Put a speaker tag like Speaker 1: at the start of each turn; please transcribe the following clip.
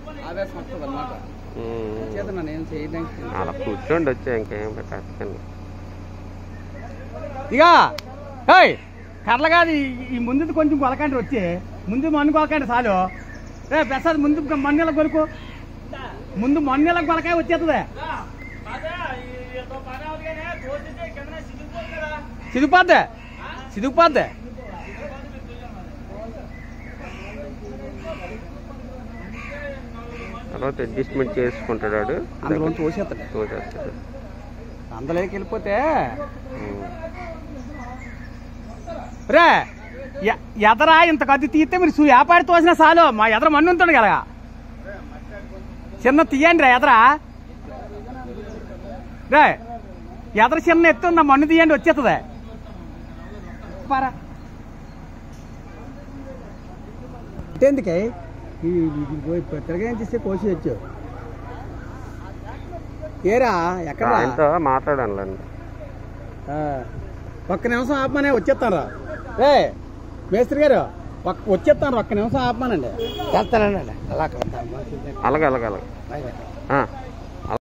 Speaker 1: ఆవేశం వస్తుంది అనమాట చేత నన్ను ఏం చేయడానికి
Speaker 2: అలా కూర్చోండి వచ్చా ఇంకేం పెట్టండి
Speaker 3: ఇక ఏయ్ కర్ల కాదు ఈ- ఈ ముందు కొంచెం కొలకండి వచ్చి ముందు మన్ను కొలకండి చాలు రే ప్రసాద్ ముందు మన్నెల కొనుక్కో ముందు మన్నెల కొలకాయ వచ్చేస్తుంది సిదిగిపోద్ది సిదిగిపోద్ది
Speaker 2: తర్వాత అడ్జస్ట్మెంట్ చేసుకుంటాడు వాడు.
Speaker 3: అందులోంచి వచ్చేస్తాడు
Speaker 2: తోసేస్తాడు
Speaker 3: అందులోకి వెళ్ళిపోతే
Speaker 2: ఉమ్.
Speaker 3: రే ఎ- ఎదరా ఇంత కత్తి తీస్తే మీరు సూ ఏపాడి తోసినా చాలు మా ఎదర మన్ను ఉంటుంది కదా చిన్న తీయండి రా ఎదరా రే ఎదర చిన్న ఎత్తు ఉందా మన్ను తీయండి వచ్చేస్తుంది పారా ఎందుకే తిరగేస్తే కోసేయచ్చు ఏరా ఎక్కడ
Speaker 2: ఆయనతో మాట్లాడాలండి
Speaker 3: ఆ, ఒక్క నిమిషం ఆపమనే వచ్చేస్తాను రే మేస్త్రి గారు ఒక్క వచ్చేస్తాను ఒక్క నిమిషం ఆపమానండి చేస్తానండి అలా
Speaker 2: అలాగే అలాగే అలాగే ఆ.